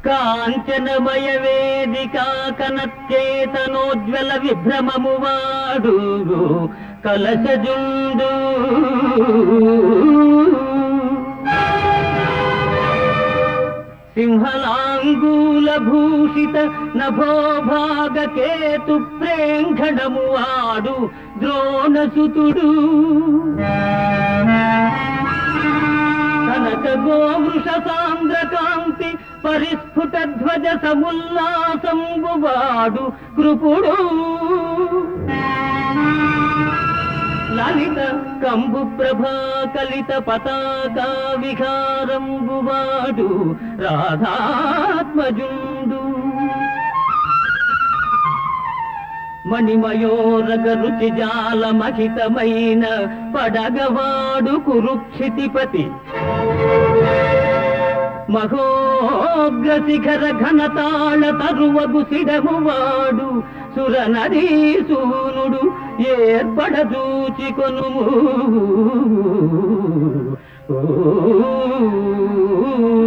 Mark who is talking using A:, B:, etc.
A: కాంచనమయ వేదిక కనచేతనోజ్వల విభ్రమము వాడు కలశజుండు సింహలాంగూల భూషిత నభోభాగ కేతు ప్రేంఘణము వాడు ద్రోణసుతుడు కనక గోవృష సాంద్ర కాంతి పరిస్ఫుట ధ్వజ సముల్లాసంబు వాడు కృపుడు లలిత కంబు ప్రభా కలిత పతాకా విహారంబు వాడు రాధాత్మజుండు మణిమయోరగ రుచి జాల మహితమైన పడగవాడు కురుక్షితిపతి మహోగ్ర శిఖర ఘనతాళ తరువగు సిడము వాడు సురనరీసూనుడు ఏర్పడదూచి కొనుము